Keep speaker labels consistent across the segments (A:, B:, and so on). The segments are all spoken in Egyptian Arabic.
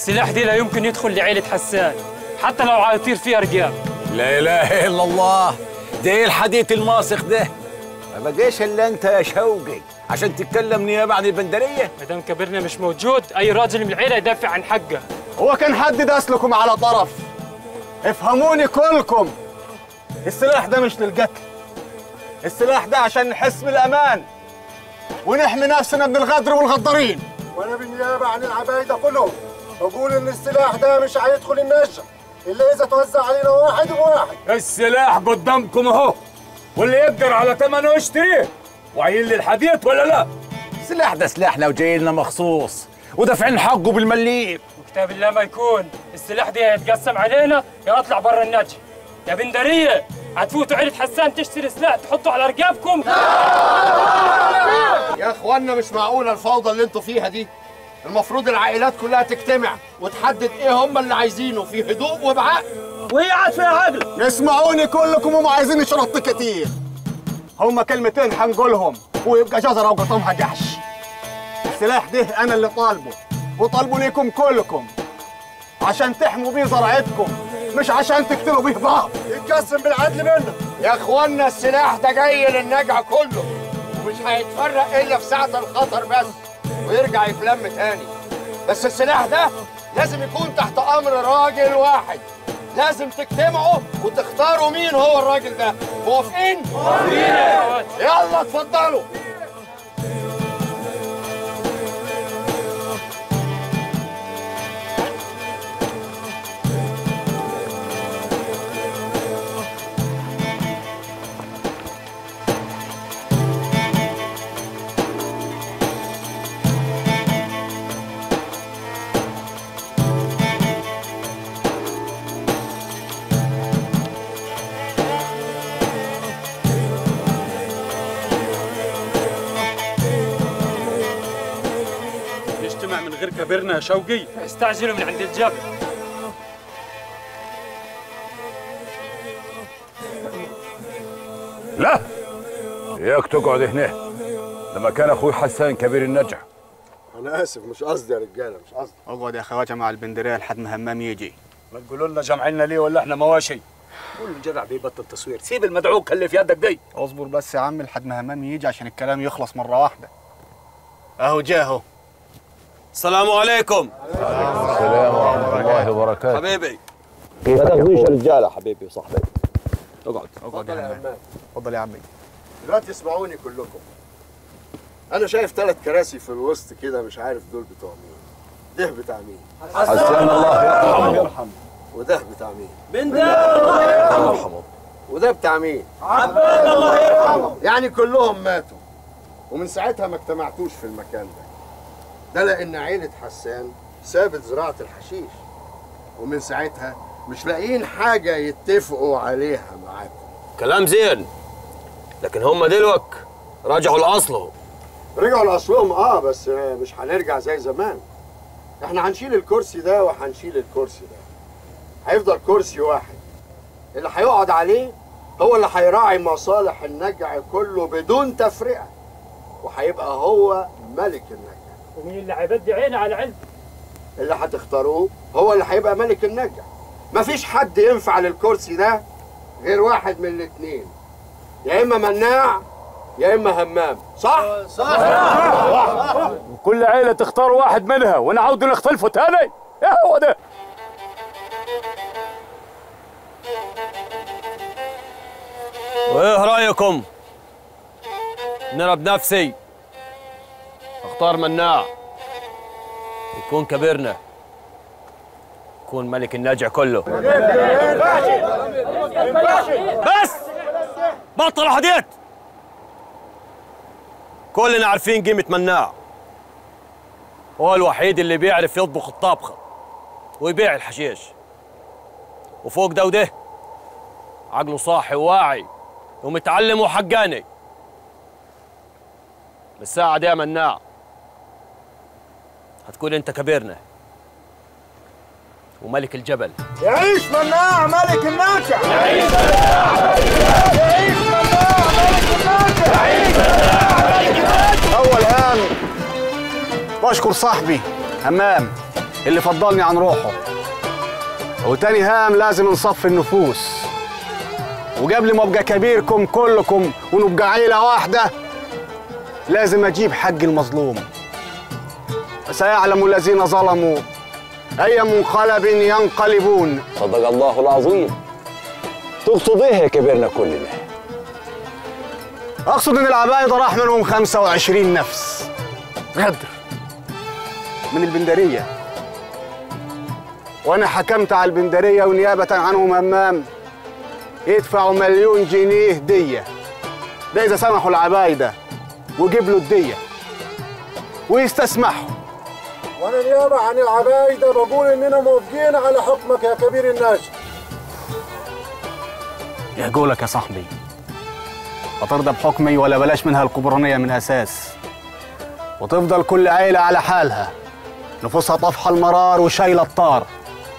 A: السلاح دي لا يمكن يدخل لعيلة حسان حتى لو عيطير فيها رجال
B: لا اله الا الله ده ايه الحديث الماسخ ده ما بقاش الا انت يا شوقي عشان تتكلم نيابه عن البندريه
A: مدام كبرنا مش موجود اي راجل من العيلة يدافع عن حقه
C: هو كان حد داس لكم على طرف افهموني كلكم السلاح ده مش للقتل السلاح ده عشان نحس بالامان ونحمي نفسنا من الغدر والغدارين
D: وانا بالنيابه عن العبايده كلهم بقول ان السلاح ده مش هيدخل النشا الا اذا توزع علينا واحد بواحد
B: السلاح قدامكم اهو واللي يقدر على ثمنه يشتريه وعيل لي الحديث ولا لا السلاح ده سلاحنا وجاي لنا مخصوص ودافعين حقه بالمليم
A: وكتاب الله ما يكون السلاح دي هيتقسم علينا يا اطلع برا النجم يا بندرية هتفوتوا عيلة حسان تشتري سلاح تحطوا على رقابكم
D: يا اخوانا مش معقوله الفوضى اللي انتوا فيها دي المفروض العائلات كلها تجتمع وتحدد ايه هم اللي عايزينه في هدوء وبعقل
C: وهي قاعد فيها عقل اسمعوني كلكم وما عايزين نشرط كتير هما كلمتين هنقولهم ويبقى جزرة وقطمها جحش السلاح ده انا اللي طالبه وطالبه ليكم كلكم عشان تحموا بيه زرعتكم مش عشان تقتلوا بيه بعض
D: يتقسم بالعدل منه يا اخوانا السلاح ده جاي للنجع كله ومش هيتفرق الا في ساعه الخطر بس ويرجع يتلم تاني بس السلاح ده لازم يكون تحت امر راجل واحد لازم تجتمعوا وتختاروا مين هو الراجل ده موافقين؟ موافقين يلا اتفضلوا
E: نجتمع من غير كبرنا يا شوقي
A: استعجلوا من عند الجبل
B: لا اياك تقعد هنا لما كان اخوي حسان كبير النجع
D: انا اسف مش قصدي يا رجاله مش قصدي
C: اقعد يا خواجه مع البندريه لحد ما همام يجي
B: ما تقولوا لنا جمعنا ليه ولا احنا مواشي قول الجدع بيبطل تصوير سيب المدعوك اللي في يدك دي
C: اصبر بس يا عم لحد ما همام يجي عشان الكلام يخلص مره واحده اهو جاهو
F: السلام عليكم
B: السلام ورحمه الله وبركاته
F: حبيبي
G: ما تاخذوش رجاله حبيبي وصاحبي
B: اقعد
C: اقعد يا همام اتفضل يا عمي
D: دلوقتي اسمعوني كلكم انا شايف ثلاث كراسي في الوسط كده مش عارف دول بتوع مين ده بتاع مين
B: حسان الله يرحمه
D: وده بتاع مين
G: الله يرحمه
D: وده بتاع مين عباد الله يرحمه يعني كلهم ماتوا ومن ساعتها ما اجتمعتوش في المكان ده ده لان عيلة حسان سابت زراعة الحشيش ومن ساعتها مش لاقيين حاجة يتفقوا عليها معاكم
F: كلام زين لكن هم دلوك رجعوا لاصلهم
D: رجعوا لأصلهم اه بس مش هنرجع زي زمان احنا هنشيل الكرسي ده وهنشيل الكرسي ده هيفضل كرسي واحد اللي هيقعد عليه هو اللي هيراعي مصالح النجع كله بدون تفرقة وهيبقى هو ملك النجع
A: ومين اللي هيبدي عينه على علم
D: اللي هتختاروه هو اللي هيبقى ملك النجع مفيش حد ينفع للكرسي ده غير واحد من الاتنين يا اما مناع يا اما همام صح
B: كل عيله تختار واحد منها ونعود نختلفوا تاني ايه هو ده
F: وايه رايكم نرى بنفسي اختار مناع يكون كبرنا يكون ملك النجع كله بس بطل حديث كلنا عارفين قيمة مناع هو الوحيد اللي بيعرف يطبخ الطبخة ويبيع الحشيش وفوق ده وده عقله صاحي وواعي ومتعلم وحقاني بالساعة دي يا مناع هتكون انت كبيرنا وملك الجبل
C: يعيش مناع ملك الناجع يعيش مناع يعيش مناع ملك الناجع يعيش مناع ملك الناجع اول الان بشكر صاحبي همام اللي فضلني عن روحه وتاني هام لازم نصفي النفوس وقبل ما ابقى كبيركم كلكم ونبقى عيلة واحدة لازم اجيب حق المظلوم سيعلم الذين ظلموا أي منقلب ينقلبون
G: صدق الله العظيم تقصد ايه يا كبرنا كلنا
C: أقصد إن العبايدة راح منهم 25 نفس غدر من البندرية وأنا حكمت على البندرية ونيابة عنهم همام يدفعوا مليون جنيه دية ده إذا سمحوا العبايدة وجيب الدية ويستسمحوا
H: وانا نيابه عن العبايده بقول اننا موافقين على حكمك يا كبير الناس
C: يقولك يا صاحبي أترضى بحكمي ولا بلاش منها الكبرانية من أساس وتفضل كل عيلة على حالها نفوسها طفحة المرار وشايلة الطار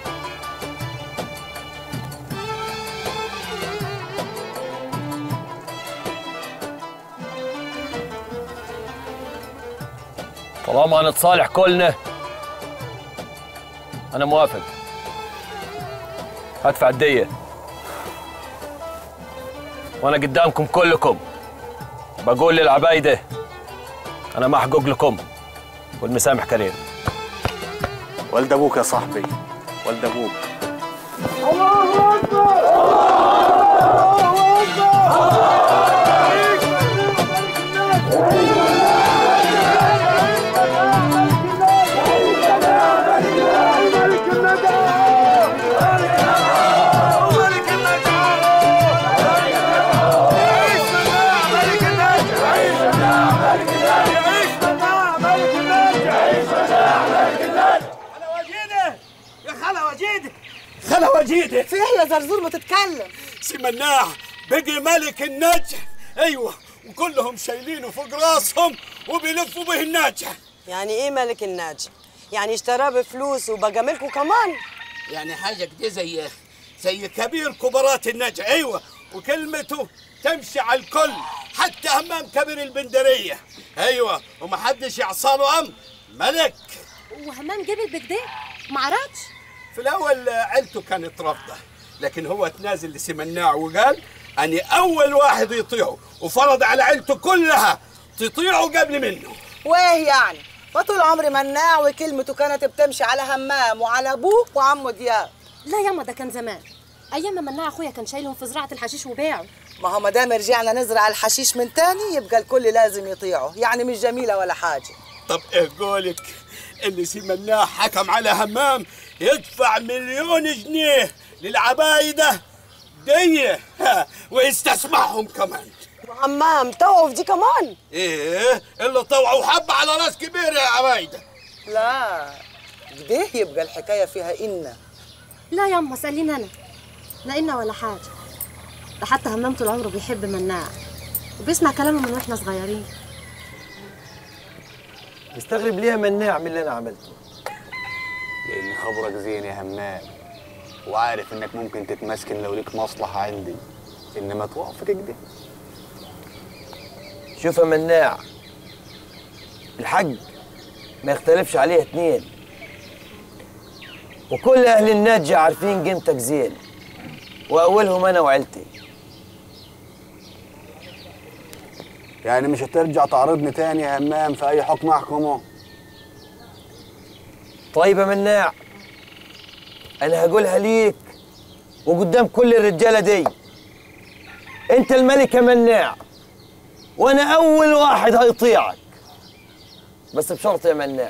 F: طالما هنتصالح كلنا انا موافق هدفع الدية وانا قدامكم كلكم بقول للعبايدة انا محقوق لكم والمسامح كريم
C: والد أبوك يا صاحبي والد أبوك
I: خلا وجيده
J: في ايه يا زرزور ما تتكلم
I: سي مناع بقي ملك النجح ايوه وكلهم شايلينه فوق راسهم وبيلفوا به الناجح
J: يعني ايه ملك الناجي يعني اشتراه بفلوس وبقى ملكه كمان
I: يعني حاجه كده زي زي كبير كبرات النجع ايوه وكلمته تمشي على الكل حتى همام كبير البندريه ايوه ومحدش يعصاله امر ملك
K: وهمان جبل بكده ما عرفش
I: في الاول عيلته كانت رافضه لكن هو تنازل لسمناع وقال اني اول واحد يطيعه وفرض على عيلته كلها تطيعه قبل منه
J: وايه يعني وطول عمري مناع وكلمته كانت بتمشي على همام وعلى ابوه وعمه دياب
K: لا ياما ده كان زمان ايام ما مناع اخويا كان شايلهم في زراعه الحشيش وباعه
J: ما هو ما دام رجعنا نزرع الحشيش من تاني يبقى الكل لازم يطيعه يعني مش جميله ولا حاجه
I: طب ايه قولك اللي سمناه حكم على همام يدفع مليون جنيه للعبايده دية ها، ويستسمعهم كمان
J: همام توقف دي كمان
I: ايه اللي طوعوا حبة على راس كبير يا عبايده
J: لا كده يبقى الحكايه فيها إن
K: لا ياما سألين انا لا إنا ولا حاجه ده حتى همام طول عمره بيحب مناع وبيسمع كلامه من واحنا صغيرين
F: مستغرب ليه مناع من اللي انا عملته
C: لأن خبرك زين يا همام وعارف إنك ممكن تتمسكن لو ليك مصلحة عندي إنما توقف كده
F: شوف يا مناع الحق ما يختلفش عليه اتنين وكل اهل النجع عارفين قيمتك زين واولهم انا وعيلتي
C: يعني مش هترجع تعرضني تاني يا همام في أي حكم أحكمه
F: طيب يا مناع انا هقولها ليك وقدام كل الرجاله دي انت الملك يا مناع وانا اول واحد هيطيعك بس بشرط يا مناع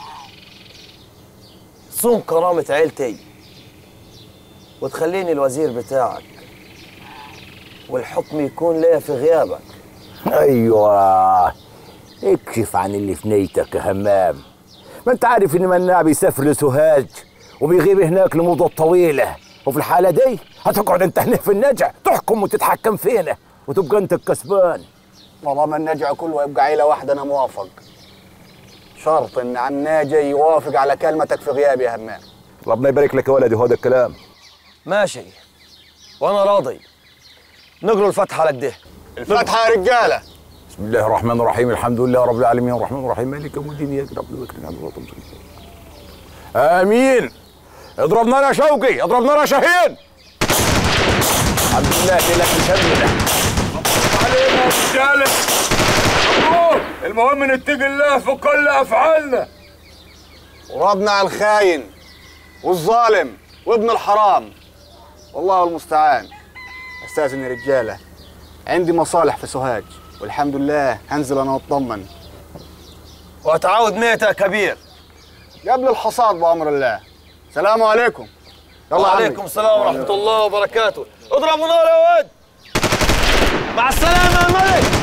F: صون كرامة عيلتي وتخليني الوزير بتاعك والحكم يكون ليا في غيابك
B: ايوه اكشف عن اللي في نيتك يا همام ما انت عارف ان مناع بيسافر لسوهاج وبيغيب هناك لمدة طويلة وفي الحالة دي هتقعد انت هنا في النجع تحكم وتتحكم فينا وتبقى انت الكسبان
C: طالما النجع كله يبقى عيلة واحدة أنا موافق شرط إن عم ناجي يوافق على كلمتك في غيابي يا همام
B: ربنا يبارك لك يا ولدي هو ده الكلام
F: ماشي وانا راضي نقروا الفاتحة على كده
C: الفاتحة يا رجالة
B: بسم الله الرحمن الرحيم الحمد لله رب العالمين الرحمن الرحيم مالك يوم الدين اياك نعبد واياك نستعين امين اضرب نار يا شوقي اضرب نار يا شاهين الحمد لله لك مشمله
D: علينا يا رجاله أبوه، المهم نتقي الله في كل افعالنا
C: وربنا على الخاين والظالم وابن الحرام والله المستعان استاذن يا رجاله عندي مصالح في سوهاج والحمد لله هنزل انا واطمن
F: وتعود ميت يا كبير
C: قبل الحصاد بامر الله السلام عليكم يلا يا عمي.
F: وعليكم السلام ورحمة الله وبركاته اضربوا نار يا ود مع السلامة يا ملك